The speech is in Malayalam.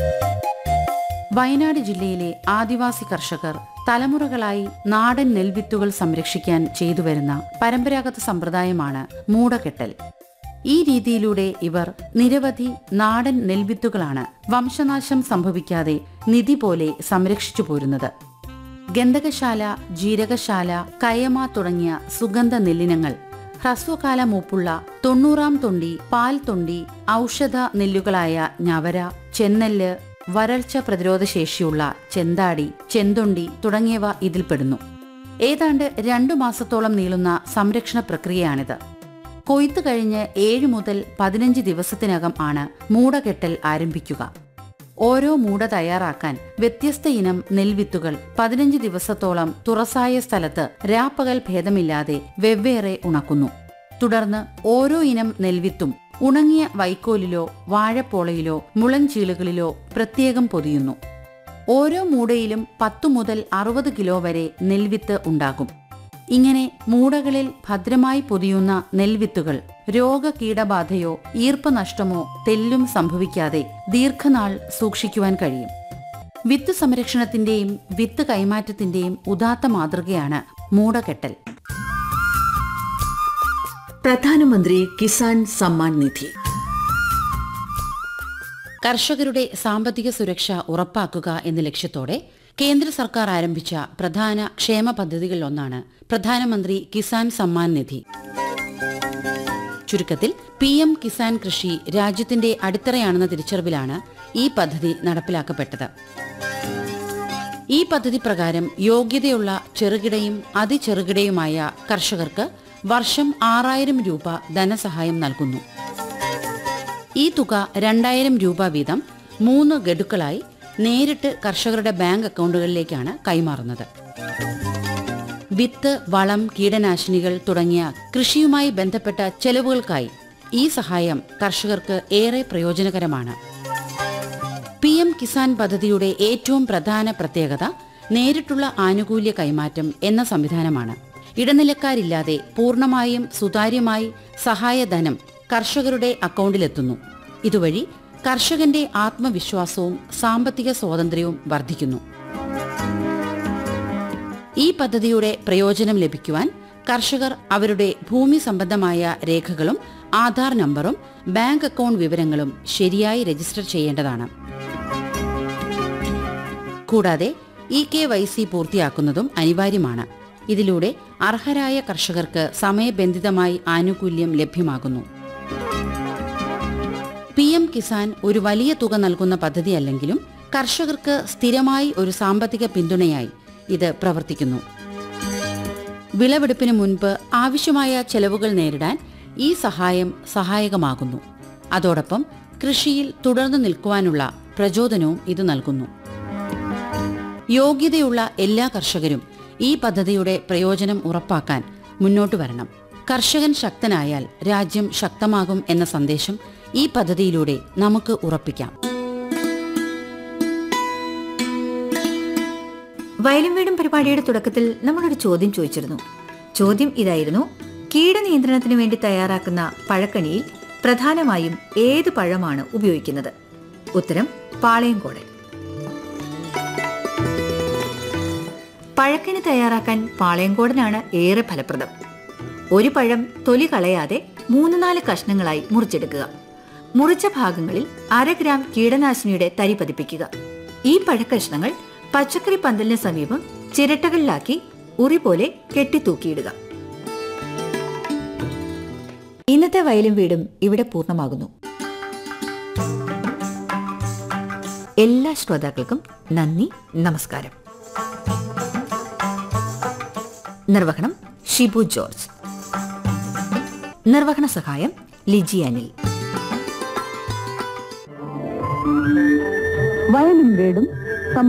വയനാട് ജില്ലയിലെ ആദിവാസി കർഷകർ തലമുറകളായി നാടൻ നെൽവിത്തുകൾ സംരക്ഷിക്കാൻ ചെയ്തുവരുന്ന പരമ്പരാഗത സമ്പ്രദായമാണ് മൂടകെട്ടൽ ഈ രീതിയിലൂടെ ഇവർ നിരവധി നാടൻ നെൽവിത്തുകളാണ് വംശനാശം സംഭവിക്കാതെ നിധി പോലെ സംരക്ഷിച്ചു പോരുന്നത് ഗന്ധകശാല ജീരകശാല കയമ തുടങ്ങിയ സുഗന്ധ നെല്ലിനങ്ങൾ ഹ്രസ്വകാല മൂപ്പുള്ള തൊണ്ണൂറാം തൊണ്ടി പാൽ തൊണ്ടി ഔഷധ നെല്ലുകളായ ഞവര ചെന്നെല്ല് വരൾച്ച പ്രതിരോധശേഷിയുള്ള ചെന്താടി ചെന്തൊണ്ടി തുടങ്ങിയവ ഇതിൽപ്പെടുന്നു ഏതാണ്ട് രണ്ടു മാസത്തോളം നീളുന്ന സംരക്ഷണ പ്രക്രിയയാണിത് കൊയ്ത്ത് കഴിഞ്ഞ് ഏഴ് മുതൽ പതിനഞ്ച് ദിവസത്തിനകം ആണ് മൂടകെട്ടൽ ആരംഭിക്കുക ഓരോ മൂട തയ്യാറാക്കാൻ വ്യത്യസ്ത ഇനം നെൽവിത്തുകൾ പതിനഞ്ച് ദിവസത്തോളം തുറസായ സ്ഥലത്ത് രാപ്പകൽ ഭേദമില്ലാതെ വെവ്വേറെ ഉണക്കുന്നു തുടർന്ന് ഓരോ ഇനം നെൽവിത്തും ഉണങ്ങിയ വൈക്കോലിലോ വാഴപ്പോളയിലോ മുളഞ്ചീളുകളിലോ പ്രത്യേകം പൊതിയുന്നു ഓരോ മൂടയിലും പത്തു മുതൽ അറുപത് കിലോ വരെ നെൽവിത്ത് ഉണ്ടാകും ഇങ്ങനെ മൂടകളിൽ ഭദ്രമായി പൊതിയുന്ന നെൽവിത്തുകൾ രോഗകീടബാധയോ ഈർപ്പനഷ്ടമോ തെല്ലും സംഭവിക്കാതെ ദീർഘനാൾ സൂക്ഷിക്കുവാൻ കഴിയും വിത്ത് സംരക്ഷണത്തിന്റെയും വിത്ത് കൈമാറ്റത്തിന്റെയും ഉദാത്ത മാതൃകയാണ് മൂടകെട്ടൽ പ്രധാനമന്ത്രി കിസാൻ സമ്മാൻ നിധി കർഷകരുടെ സാമ്പത്തിക സുരക്ഷ ഉറപ്പാക്കുക എന്ന ലക്ഷ്യത്തോടെ കേന്ദ്ര സർക്കാർ ആരംഭിച്ച പ്രധാന ക്ഷേമ പദ്ധതികളിലൊന്നാണ് പ്രധാനമന്ത്രി കിസാൻ സമ്മാൻ നിധി ചുരുക്കത്തിൽ പി എം കിസാൻ കൃഷി രാജ്യത്തിന്റെ അടിത്തറയാണെന്ന തിരിച്ചറിവിലാണ് ഈ പദ്ധതി നടപ്പിലാക്കപ്പെട്ടത് ഈ പദ്ധതി പ്രകാരം യോഗ്യതയുള്ള ചെറുകിടയും അതിചെറുകിടയുമായ കർഷകർക്ക് വർഷം ആറായിരം രൂപ ധനസഹായം നൽകുന്നു ഈ തുക രണ്ടായിരം രൂപ വീതം മൂന്ന് ഗഡുക്കളായി നേരിട്ട് കർഷകരുടെ ബാങ്ക് അക്കൗണ്ടുകളിലേക്കാണ് കൈമാറുന്നത് വിത്ത് വളം കീടനാശിനികൾ തുടങ്ങിയ കൃഷിയുമായി ബന്ധപ്പെട്ട ചെലവുകൾക്കായി ഈ സഹായം കർഷകർക്ക് ഏറെ പ്രയോജനകരമാണ് പി എം കിസാൻ പദ്ധതിയുടെ ഏറ്റവും പ്രധാന പ്രത്യേകത നേരിട്ടുള്ള ആനുകൂല്യ കൈമാറ്റം എന്ന സംവിധാനമാണ് ഇടനിലക്കാരില്ലാതെ പൂർണ്ണമായും സുതാര്യമായി സഹായധനം കർഷകരുടെ അക്കൗണ്ടിലെത്തുന്നു ഇതുവഴി കർഷകന്റെ ആത്മവിശ്വാസവും സാമ്പത്തിക സ്വാതന്ത്ര്യവും വർദ്ധിക്കുന്നു ഈ പദ്ധതിയുടെ പ്രയോജനം ലഭിക്കുവാൻ കർഷകർ അവരുടെ ഭൂമി സംബന്ധമായ രേഖകളും ആധാർ നമ്പറും ബാങ്ക് അക്കൗണ്ട് വിവരങ്ങളും ശരിയായി രജിസ്റ്റർ ചെയ്യേണ്ടതാണ് കൂടാതെ ഇ കെ വൈ സി പൂർത്തിയാക്കുന്നതും അനിവാര്യമാണ് ഇതിലൂടെ അർഹരായ കർഷകർക്ക് സമയബന്ധിതമായി ആനുകൂല്യം ലഭ്യമാകുന്നു പി എം കിസാൻ ഒരു വലിയ തുക നൽകുന്ന പദ്ധതിയല്ലെങ്കിലും കർഷകർക്ക് സ്ഥിരമായി ഒരു സാമ്പത്തിക പിന്തുണയായി ഇത് പ്രവർത്തിക്കുന്നു വിളവെടുപ്പിന് മുൻപ് ആവശ്യമായ ചെലവുകൾ നേരിടാൻ ഈ സഹായം സഹായകമാകുന്നു അതോടൊപ്പം കൃഷിയിൽ തുടർന്നു നിൽക്കുവാനുള്ള പ്രചോദനവും ഇത് നൽകുന്നു യോഗ്യതയുള്ള എല്ലാ കർഷകരും ഈ പദ്ധതിയുടെ പ്രയോജനം ഉറപ്പാക്കാൻ മുന്നോട്ടു വരണം കർഷകൻ ശക്തനായാൽ രാജ്യം ശക്തമാകും എന്ന സന്ദേശം ഈ പദ്ധതിയിലൂടെ നമുക്ക് ഉറപ്പിക്കാം വയലും വീടും പരിപാടിയുടെ തുടക്കത്തിൽ നമ്മളൊരു ചോദ്യം ചോദിച്ചിരുന്നു ചോദ്യം ഇതായിരുന്നു കീടനിയന്ത്രണത്തിന് വേണ്ടി തയ്യാറാക്കുന്ന പഴക്കണിയിൽ പ്രധാനമായും ഏത് പഴമാണ് ഉപയോഗിക്കുന്നത് ഉത്തരം പാളയംകോടൻ പഴക്കണി തയ്യാറാക്കാൻ പാളയംകോടനാണ് ഏറെ ഫലപ്രദം ഒരു പഴം തൊലി കളയാതെ മൂന്ന് നാല് കഷ്ണങ്ങളായി മുറിച്ചെടുക്കുക മുറിച്ച ഭാഗങ്ങളിൽ അര ഗ്രാം കീടനാശിനിയുടെ തരി പതിപ്പിക്കുക ഈ പഴക്കഷ്ണങ്ങൾ പച്ചക്കറി പന്തലിന് സമീപം ചിരട്ടകളിലാക്കി ഉറി പോലെ കെട്ടിത്തൂക്കിയിടുക ഇന്നത്തെ വയലും വീടും ഇവിടെ പൂർണ്ണമാകുന്നു എല്ലാ ശ്രോതാക്കൾക്കും നന്ദി നമസ്കാരം നിർവഹണം ഷിബു ജോർജ് നിർവഹണ സഹായം ലിജി അനിൽ വയലും വീടും